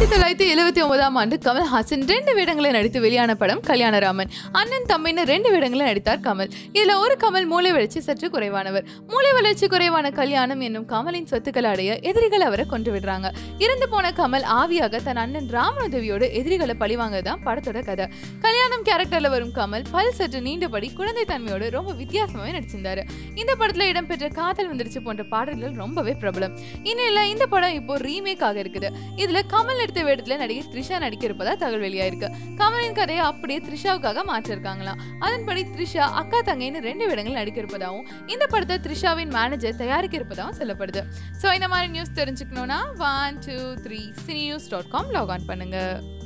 தொள்ளாயிரத்தி எழுபத்தி ஒன்பதாம் ஆண்டு கமல்ஹாசன் ரெண்டு வேடங்களை நடித்து வெளியான படம் கல்யாணராமன் அண்ணன் தம்பின்னு ரெண்டு வேடங்களை நடித்தார் கமல் இதுல ஒரு கமல் மூளை வளர்ச்சி சற்று குறைவானவர் மூளை வளர்ச்சி குறைவான கல்யாணம் என்னும் கமலின் சொத்துக்களை அடைய எதிரிகள் அவரை கொண்டு விடுறாங்க இறந்து போன கமல் ஆவியாக தன் அண்ணன் ராமனுதவியோடு எதிரிகளை பழிவாங்கதான் படத்தோட கதை கல்யாணம் கேரக்டர்ல வரும் கமல் பல் சற்று நீண்டபடி குழந்தை தன்மையோடு ரொம்ப வித்தியாசமாவே நடிச்சிருந்தாரு இந்த படத்துல இடம்பெற்ற காதல் வந்துருச்சு போன்ற பாடல்கள் ரொம்பவே பிரபலம் இந்நிலையில இந்த படம் இப்போ ரீமேக் ஆக இருக்குது இதுல கமல் எடுத்த வேடத்துல நடிகை த்ரிஷா நடிக்க இருப்பதா தகவல் வெளியாயிருக்கு கமலின் கதையை அப்படியே த்ரிஷாவுக்காக மாற்றிருக்காங்களாம் அதன்படி த்ரிஷா அக்கா தங்கைன்னு ரெண்டு வேடங்கள் நடிக்க இருப்பதாகவும் இந்த படத்தை த்ரிஷாவின் மேனேஜர் தயாரிக்க இருப்பதாகவும் சொல்லப்படுது ஸோ இந்த மாதிரி நியூஸ் தெரிஞ்சுக்கணும்னா one two three cine news dot com log on பண்ணுங்க